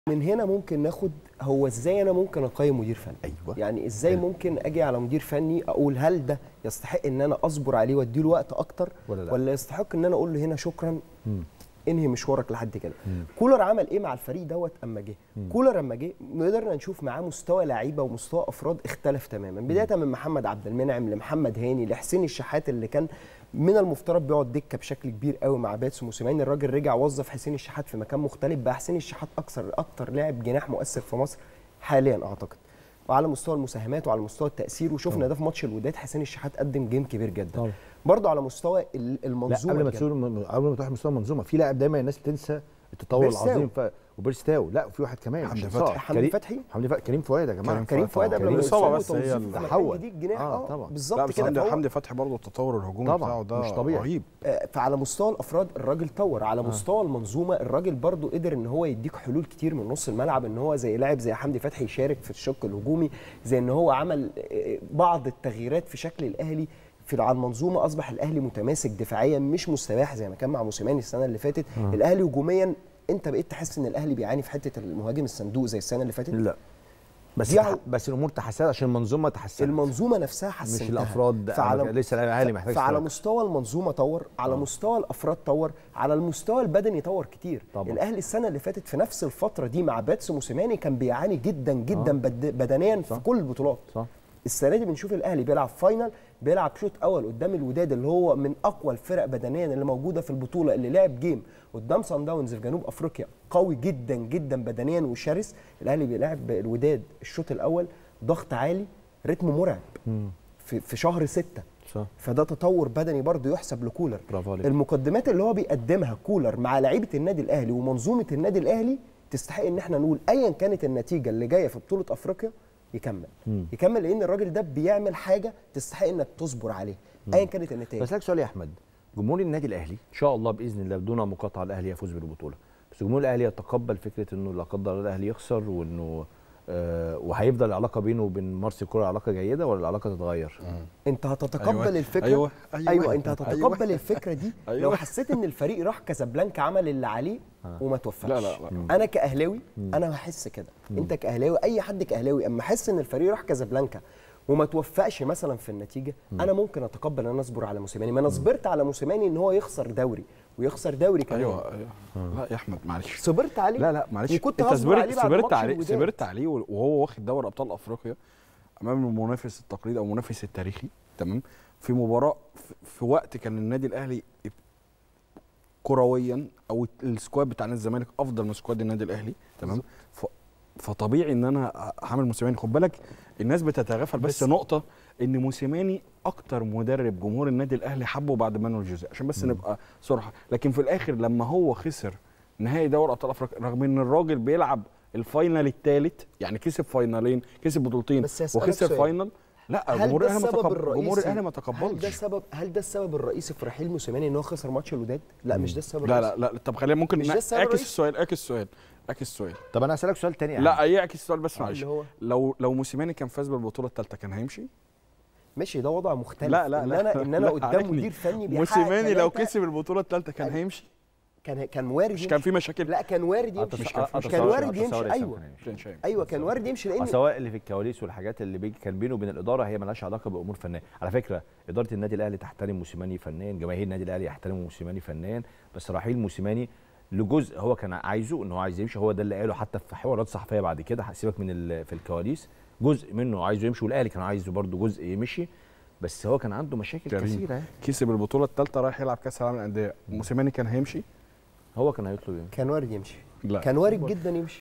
من هنا ممكن ناخد هو ازاي انا ممكن اقيم مدير فني ايوه يعني ازاي حلو. ممكن اجي على مدير فني اقول هل ده يستحق ان انا اصبر عليه واديله وقت اكتر ولا لا؟ ولا يستحق ان انا اقول له هنا شكرا مم. انهي مشوارك لحد كده مم. كولر عمل ايه مع الفريق دوت اما جه مم. كولر اما جه قدرنا نشوف معاه مستوى لعيبه ومستوى افراد اختلف تماما بدايه من محمد عبد المنعم لمحمد هاني لحسين الشحات اللي كان من المفترض بيقعد دكه بشكل كبير قوي مع باتس موسيماني الراجل رجع وظف حسين الشحات في مكان مختلف بقى حسين الشحات اكثر اكتر لاعب جناح مؤثر في مصر حاليا اعتقد وعلى مستوى المساهمات وعلى مستوى التاثير وشفنا ده في ماتش الوداد حسين الشحات قدم جيم كبير جدا طبعا. برضه على مستوى ال- لا المنظومه قبل ما الجماعية. تقول قبل ما تروح مستوى المنظومه في لاعب دايما الناس بتنسى التطور بيرستاو. العظيم ف... وبيرستاو لا وفي واحد كمان حمدي مش فتحي. صعب. حمدي كريم- فتحي حمدي فتحي كريم فؤاد يا جماعه كريم كريم فؤاد فؤاد قبل كريم ما إصابة يصاب بس هي وتوظيف ال- في مكان تحول. جديد جناح آه، اه طبعا. لا بالظبط بس كده حمدي فهو- حمدي فتحي برضه التطور الهجومي طبعاً، بتاعه ده مش طبيعي. رهيب آه، فعلى مستوى الافراد الراجل طور على مستوى المنظومه الراجل برضو قدر ان هو يديك حلول كتير من نص الملعب ان هو زي لاعب زي حمدي فتحي يشارك في الشق الهجومي زي ان هو عمل آه، بعض التغييرات في شكل الاهلي في على المنظومه اصبح الاهلي متماسك دفاعيا مش مستباح زي ما كان مع موسيماني السنه اللي فاتت الاهلي هجوميا انت بقيت تحس ان الاهلي بيعاني في حته المهاجم الصندوق زي السنه اللي فاتت لا بس دي تح... عو- بس الامور تحسنت عشان المنظومه تحسنت المنظومه نفسها حسنتها مش الافراد فعلى أنا لسه الاهلي محتاج فعلى سترايكر. مستوى المنظومه طور على مستوى الافراد طور على المستوى البدني طور كتير طبعا. الاهلي السنه اللي فاتت في نفس الفتره دي مع باتس موسيماني كان بيعاني جدا جدا آه. بد... بدنيا صح. في كل البطولات صح السنه دي بنشوف الاهلي بيلعب فاينل بيلعب شوط اول قدام الوداد اللي هو من اقوى الفرق بدنيا اللي موجوده في البطوله اللي لعب جيم قدام سان داونز في جنوب افريقيا قوي جدا جدا بدنيا وشرس الاهلي بيلعب الوداد الشوط الاول ضغط عالي رتم مرعب في, في شهر ستة صح فده تطور بدني برضه يحسب لكولر برافو عليك. المقدمات اللي هو بيقدمها كولر مع لعيبه النادي الاهلي ومنظومه النادي الاهلي تستحق ان احنا نقول ايا كانت النتيجه اللي جايه في بطوله افريقيا يكمل مم. يكمل لان الراجل ده بيعمل حاجه تستحق انك تصبر عليها ايا كانت النتائج بس لك سؤال يا احمد جمهور النادي الاهلي ان شاء الله باذن الله بدون مقاطعه الاهلي يفوز بالبطوله بس جمهور الاهلي يتقبل فكره انه لا قدر الله الاهلي يخسر وانه آه وهيفضل العلاقه بينه وبين مارسيل كولر علاقه جيده ولا العلاقه تتغير؟ انت هتتقبل أيوة. الفكره أيوة. ايوه, أيوة. أيوة. انت هتتقبل أيوة. الفكره دي لو أيوة. حسيت ان الفريق راح كازابلانكا عمل اللي عليه وما توفقش لا، لا، لا. انا كاهلاوي انا هحس كده انت كاهلاوي اي حد كاهلاوي اما احس ان الفريق راح كازابلانكا وما توفقش مثلا في النتيجه انا ممكن اتقبل ان انا اصبر على موسيماني ما انا صبرت على موسيماني ان هو يخسر دوري ويخسر دوري كمان ايوه ايوه لا يا احمد معلش صبرت عليه لا لا معلش وكنت انت هصبر عليه صبرت بعد صبرت ماتش عليه الوداد. صبرت عليه وهو واخد دوري ابطال افريقيا امام المنافس التقليدي او المنافس التاريخي تمام في مباراه في- في وقت كان النادي الاهلي كرويا او السكواد بتاع نادي الزمالك افضل من سكواد النادي الاهلي تمام ف فطبيعي ان انا هعمل موسيماني خد بالك الناس بتتغافل بس, بس- نقطه ان موسيماني اكتر مدرب جمهور النادي الاهلي حبه بعد مانويل جوزيه عشان بس نبقى صراحه لكن في الاخر لما هو خسر نهائي دوري ابطال افريقيا رغم ان الراجل بيلعب الفاينل الثالث يعني كسب فاينلين كسب بطولتين بس هسألك وخسر سؤال. فاينل لا هل جمهور ده الاهلي ما السبب تقبل الرئيسي جمهور الاهلي ما هل ده تقبلش السبب هل ده السبب الرئيسي في رحيل موسيماني ان هو خسر ماتش الوداد لا مش ده السبب لا الرئيسي. لا لا طب خلينا ممكن مش ده نا- السبب اعكس الرئيسي؟ السؤال اعكس السؤال اعكس السؤال طب انا هسالك سؤال تاني يا لا أحمد. يعكس السؤال بس معلش اللي هو لو لو موسيماني كان فاز بالبطوله الثالثه كان هيمشي ماشي ده وضع مختلف لا لا ان لا انا ان انا لا، قدام عارفني. مدير فني بيحقق موسيماني لو تلاتة، كسب البطوله الثالثه كان أيوة. هيمشي كان كان وارد مش كان يمشي. في مشاكل لا كان وارد أتص- يمشي مش كان في- أتصور- كان وارد أتصور يمشي يا إسلام ايوه كان يمشي. كان شايف ايوه كان وارد يمشي لان سواء اللي في الكواليس والحاجات اللي بيجي كان بينه وبين الاداره هي مالهاش علاقه بامور فنيه على فكره اداره النادي الاهلي تحترم موسيماني فنيا جماهير النادي الاهلي يحترموا موسيماني فنيا بس رحيل موسيماني لجزء هو كان عايزه ان هو عايز يمشي هو ده اللي قاله حتى في حوارات صحفيه بعد كده سيبك من ال- في الكواليس جزء منه عايزه يمشي والاهلي كان عايزه برضه جزء يمشي بس هو كان عنده مشاكل كريم. كثيره يعني. كسب البطوله الثالثه رايح يلعب كاس العالم للانديه موسيماني كان هيمشي هو كان هيطلب يمشي كان وارد يمشي لا كان وارد جدا يمشي